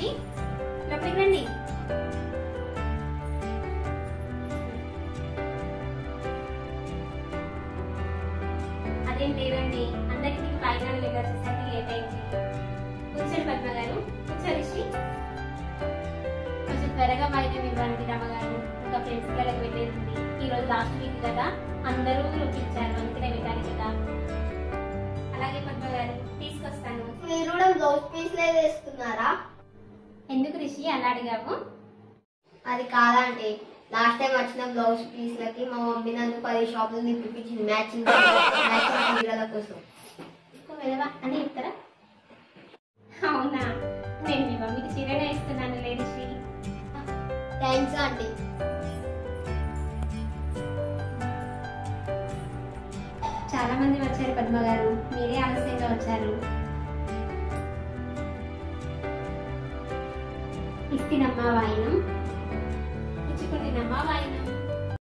రిషి లోపలికి రండి అదేం లేదండి అందరికి మీకు పైన లేక వచ్చేసరికి లేట్ అయింది కూర్చోండి పద్మ గారు కూర్చో రిషి కొంచెం త్వరగా బయట ఇవ్వండి రమ్మగారు ఇంకా ఫ్రెండ్స్ పిల్లలకి వెళ్ళేది ఈ రోజు లాస్ట్ వీక్ కదా అందరూ పిలిచారు అందుకనే వెళ్ళాలి కదా అలాగే పద్మ గారు తీసుకొస్తాను మీరు కూడా బ్లౌజ్ పీస్లే వేసుకున్నారా ఎందుకు రిషి అలా అడిగావు అది కాదండి లాస్ట్ టైం వచ్చిన బ్లౌజ్ పీస్లకి మా మమ్మీ నన్ను పది షాపులు నిప్పించింది మ్యాచింగ్ మ్యాచింగ్ చీరల కోసం ఇంకో వెదవా అని చెప్తారా అవునా నేను మీ మమ్మీకి చీరనే ఇస్తున్నాను లే రిషి థ్యాంక్స్ ఆంటీ చాలా మంది వచ్చారు పద్మ గారు మీరే ఆలస్యంగా వచ్చారు ఇస్తినమ్మా వాయినం ఇచ్చుకుంటున్నమ్మా వాయినం